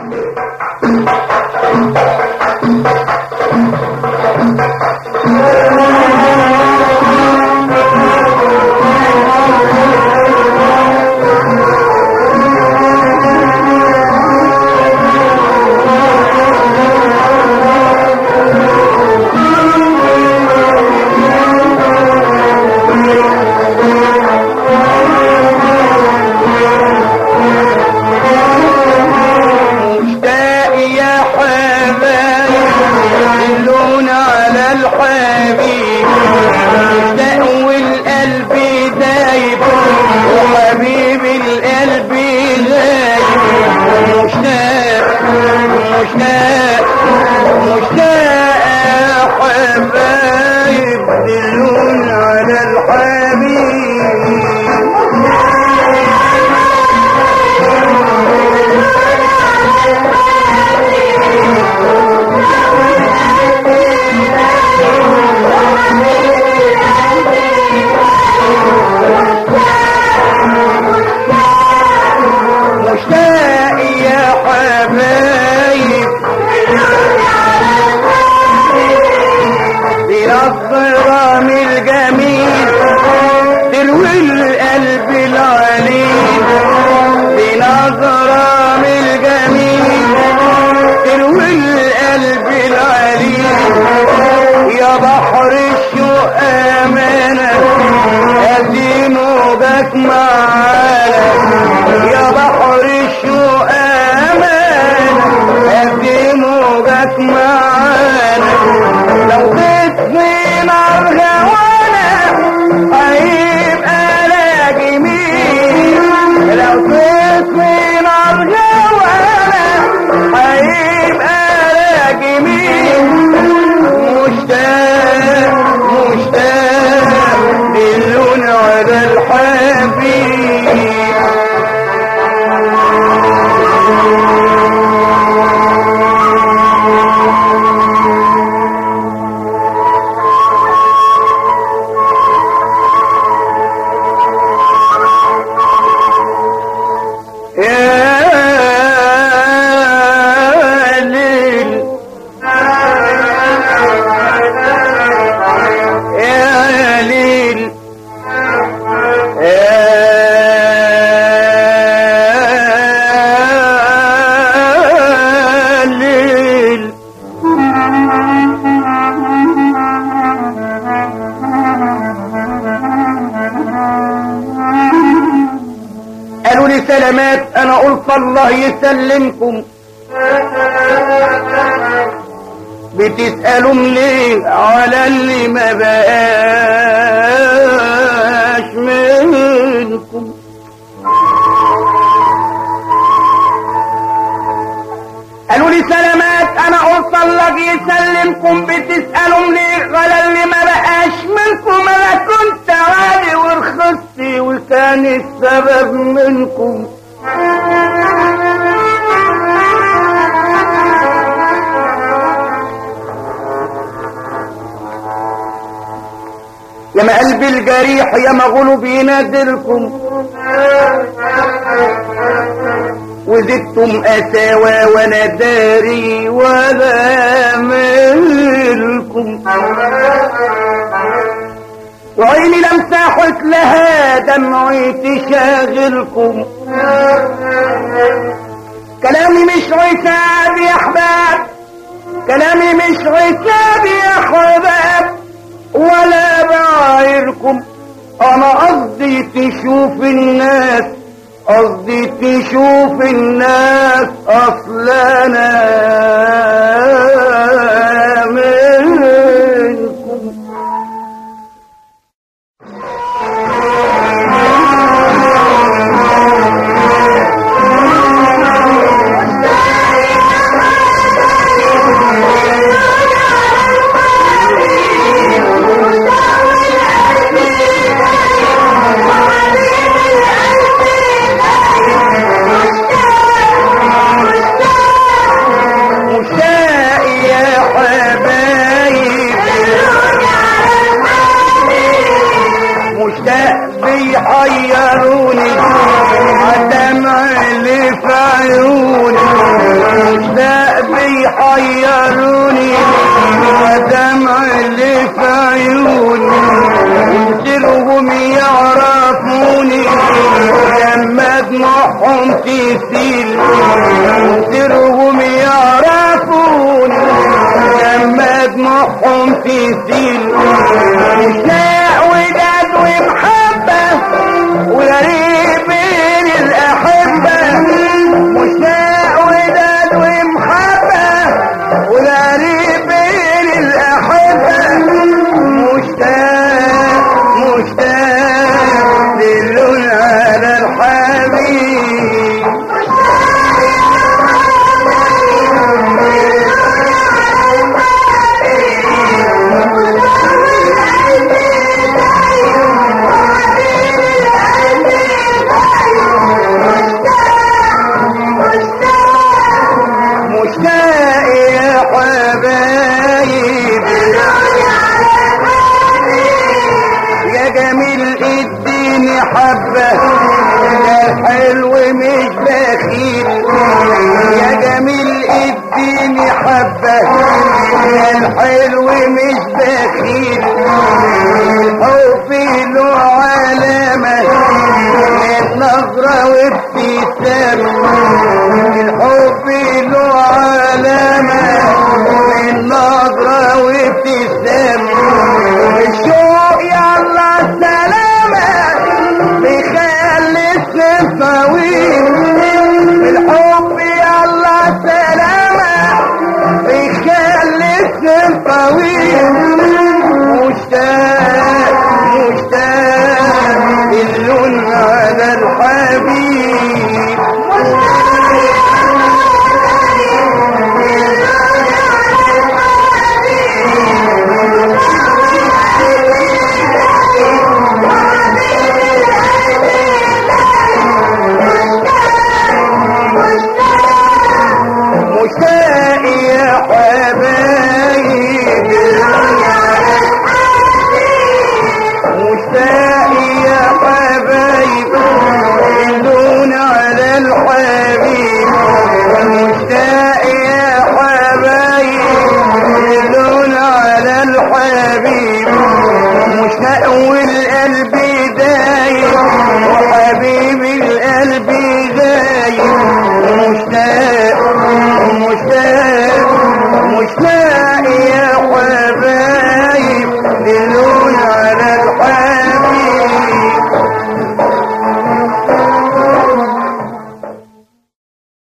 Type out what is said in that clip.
مشتاق يا حبايب دلونا على الحبيب مشتاق والقلب دايب وحبيب القلب غايب مشتاق مشتاق مشتاق يا حبايب دلونا على الحبيب مشتاق يا حبايب بأصرام الجميل تروي القلب العليل بنظرام الجميل تروي القلب العليل يا بحر الشوق أمانة أدي موجك معانا يا بحر الشوق أمانة أدي موجك معانا لو تسمي نار هوانا هيبقى لا جميل لو تسمي نار هوانا هيبقى لا جميل مشتاق مشتاق دلونا على الحبيب يا ليل يا ليل يا ليل قالوا لي سلامات انا قلت الله يسلمكم بتسألوا ليه على اللي ما بقاش منكم قالوا لي سلامات انا قلت الله يسلمكم بتسألوا ليه على اللي ما بقاش منكم انا كنت عالي ورخصت وكان السبب منكم يا ما قلبي الجريح يا ما غلو بينادلكم وزدتم أساوى وانا داري ولا ملكم وعيني لم ساحت لها دمعي تشاغلكم كلامي مش عتاب يا احباب كلامي مش عتاب يا احباب ولا بعايركم انا قصدي تشوف الناس قصدي تشوف الناس اصلنا منكم حيروني ودمع اللي في عيوني وسرهم يعرفوني لما دموعهم تسيل وسرهم يعرفوني لما دموعهم تسيل مشاء وداد ومحبة ويا ريت بين الأحبة مشاء وداد ومحبة ويا ريت بين الأحبة مشتاق مشتاق للون على الحبيب مشتاق يا حبايب يا جميل اديني حبة يا حلو مش بخيل يا جميل اديني حبة يا الحلو مش بخيل الحب له علامة نظرة وابتسامة